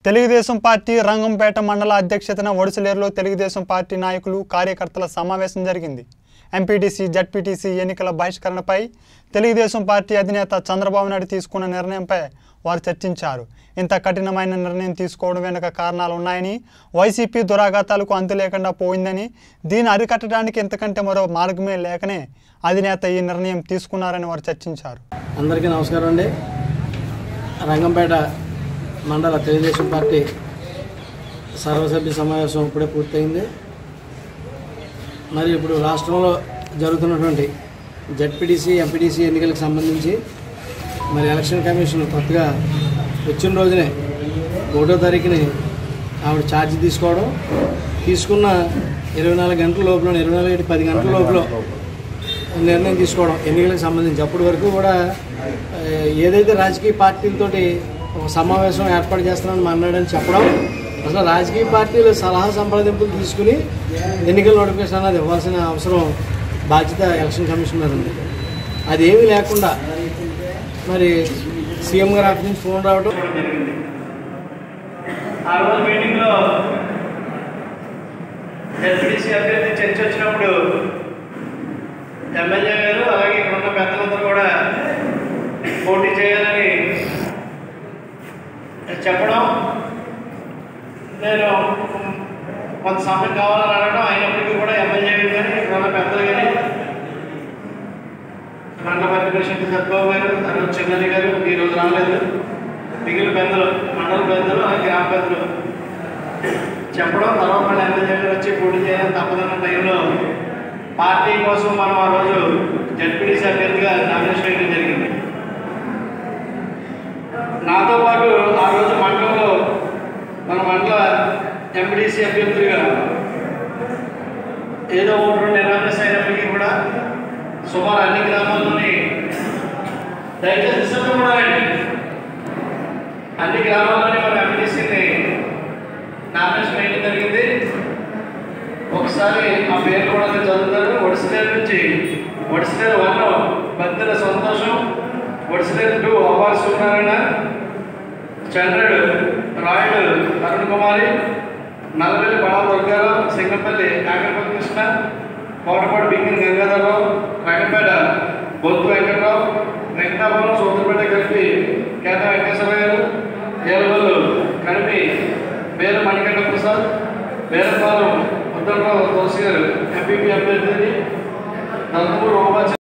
Telugu Desam party Rangampeta మండల అధ్యక్షతన ఒడిసలేరులో Telugu Desam party నాయకులు కార్యకర్తల సమావేశం జరిగింది ఎంపీటీసీ జడ్పీటీసీ ఎన్నికల బహిష్కరణపై తెలుగుదేశం పార్టీ అధినేత చంద్రబాబు నాయుడు తీసుకున్న నిర్ణయంపై వారు చర్చించారు ఇంత కఠినమైన నిర్ణయం తీసుకోవడం వెనుక కారణాలు ఉన్నాయని వైసీపీ దురాఘాతాలకు అంతు లేకుండా పోయిందని దీన్ని అరికట్టడానికి ఇంతకంటే మరో మార్గమే లేకనే అధినేత ఈ నిర్ణయం తీసుకున్నారని వారు చర్చించారు అందరికీ నమస్కారం అండి రంగంపేట మండల తెలుగుదేశం పార్టీ సర్వసభ్య సమావేశం ఇప్పుడే పూర్తయింది మరి ఇప్పుడు రాష్ట్రంలో జరుగుతున్నటువంటి జడ్పీటీసీ ఎంపీటీసీ ఎన్నికలకు సంబంధించి మరి ఎలక్షన్ కమిషన్ కొత్తగా వచ్చిన రోజునే ఒకటో తారీఖుని ఆవిడ ఛార్జ్ తీసుకోవడం తీసుకున్న ఇరవై నాలుగు గంటల లోపల ఇరవై నాలుగు ఏంటి పది గంటల లోపల నిర్ణయం తీసుకోవడం ఎన్నికలకు సంబంధించి అప్పటి వరకు కూడా ఆ, ఏదైతే రాజకీయ పార్టీలతోటి ఒక సమావేశం ఏర్పాటు చేస్తున్నామని మాట్లాడని చెప్పడం అసలు రాజకీయ పార్టీలు సలహా సంప్రదింపులు తీసుకుని ఎన్నికల నోటిఫికేషన్ అనేది ఇవ్వాల్సిన అవసరం బాధ్యత ఎలక్షన్ కమిషన్ మీద ఉంది అది ఏమీ లేకుండా మరి సీఎం గారి ఆఫీస్ నుంచి ఫోన్ రావడం ఆ రోజు మీటింగ్లో ఎస్పీసీ అభ్యర్థి చర్చ వచ్చినప్పుడు ఎమ్మెల్యే గారు అలాగే ఇక్కడ ఉన్న పెద్దలందరూ కూడా పోటీ చేయాలని చెప్పడం నేను కొంత సమయం కావాలని అడగడం అయినప్పటికీ కూడా ఎమ్మెల్యే గారు కానీ ఇక్కడ ఉన్న పెద్దలు కానీ మండల పార్టీ ప్రెసిడెంట్ సత్బాబు గారు తర్వాత చెన్నై గారు ఈరోజు రాలేదు మిగిలిన పెద్దలు మండల పెద్దలు అలాగే గ్రామ పెద్దలు చెప్పడం తర్వాత మళ్ళీ ఎమ్మెల్యే గారు వచ్చి పోటీ చేయాలని తప్పదన్న టైంలో పార్టీ కోసం మనం ఆ రోజు జడ్పీటీసీ అభ్యర్థిగా నామినేషన్ వేయడం జరిగింది నాతో పాటు ఆ రోజు మండలంలో మన మండల ఎంపీటీసీ అభ్యర్థులుగా ఏదో ఒకటి రెండు ఎనామినెస్ అయినప్పటికీ కూడా సుమారు అన్ని గ్రామాల్లోని దయచేసి డిసెంబర్ కూడా రండి అన్ని గ్రామాల్లోని మన ఎంపీటీసీని నామినేషన్ వేయడం జరిగింది ఒకసారి ఆ పేర్లు కూడా నేను చదువుతాను ఒడిసిలేరు నుంచి ఒడిసిలేరు వన్ బద్దెల సంతోషం ఒడిసిలేరు టూ అవ్వాలి సూర్యనారాయణ చంద్రుడు రాయుడు అరుణ్ కుమారి నల్లవెల్లి బడా దుర్గారావు సింగపల్లి కాకరపల్లి కృష్ణ కోటపాడు బింగిన గంగాధరరావు రంగపేట బొత్తు వెంకట్రావు వెంకటాపురం సూత్రపేట కలిపి కేత వెంకటేశ్వర గారు ఏలవల్లు కడిపి వేల మణికంఠ ప్రసాద్ వేలపాలెం ఉద్దరరావు తులసి గారు ఎంపీపీ అభ్యర్థిని నందమూరు ఓమాచారి